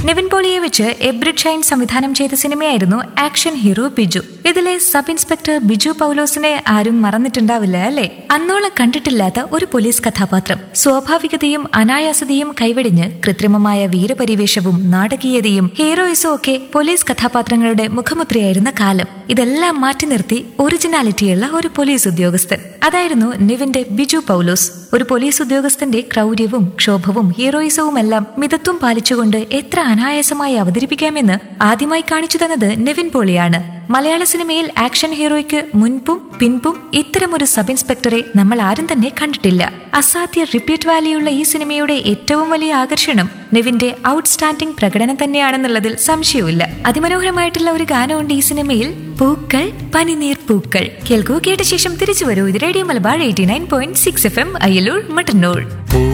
നിവിൻ പോളിയെ വെച്ച് എബ്രിഡ് ഷൈൻ സംവിധാനം ചെയ്ത സിനിമയായിരുന്നു ആക്ഷൻ ഹീറോ ബിജു ഇതിലെ സബ് ഇൻസ്പെക്ടർ ബിജു പൗലോസിനെ ആരും മറന്നിട്ടുണ്ടാവില്ല അല്ലേ അന്നോളം കണ്ടിട്ടില്ലാത്ത ഒരു പോലീസ് കഥാപാത്രം സ്വാഭാവികതയും അനായാസതയും കൈവെടിഞ്ഞ് കൃത്രിമമായ വീരപരിവേഷവും നാടകീയതയും ഹീറോയിസും ഒക്കെ പോലീസ് കഥാപാത്രങ്ങളുടെ മുഖമുദ്രയായിരുന്ന കാലം ഇതെല്ലാം മാറ്റി നിർത്തി ഒറിജിനാലിറ്റിയുള്ള ഒരു പോലീസ് ഉദ്യോഗസ്ഥൻ അതായിരുന്നു നിവിന്റെ ബിജു പൗലോസ് ഒരു പോലീസ് ഉദ്യോഗസ്ഥന്റെ ക്രൗര്യവും ക്ഷോഭവും ഹീറോയിസവും എല്ലാം മിതത്വം പാലിച്ചുകൊണ്ട് എത്ര അനായാസമായി അവതരിപ്പിക്കാമെന്ന് ആദ്യമായി കാണിച്ചു തന്നത് നിവിൻ പോളിയാണ് മലയാള സിനിമയിൽ ആക്ഷൻ ഹീറോയ്ക്ക് മുൻപും പിൻപും ഇത്തരമൊരു സബ് ഇൻസ്പെക്ടറെ നമ്മൾ ആരും തന്നെ കണ്ടിട്ടില്ല അസാധ്യ റിപ്പീറ്റ് വാല്യുള്ള ഈ സിനിമയുടെ ഏറ്റവും വലിയ ആകർഷണം നിവിന്റെ ഔട്ട്സ്റ്റാൻഡിംഗ് പ്രകടനം തന്നെയാണെന്നുള്ളതിൽ സംശയവുമില്ല അതിമനോഹരമായിട്ടുള്ള ഒരു ഗാനമുണ്ട് ഈ സിനിമയിൽ പൂക്കൾ പനിനീർ പൂക്കൾ കേൾക്കൂ കേട്ട ശേഷം തിരിച്ചു വരൂ ഇത് radio Malabar eighty nine point six F M Ayyalur Mattannur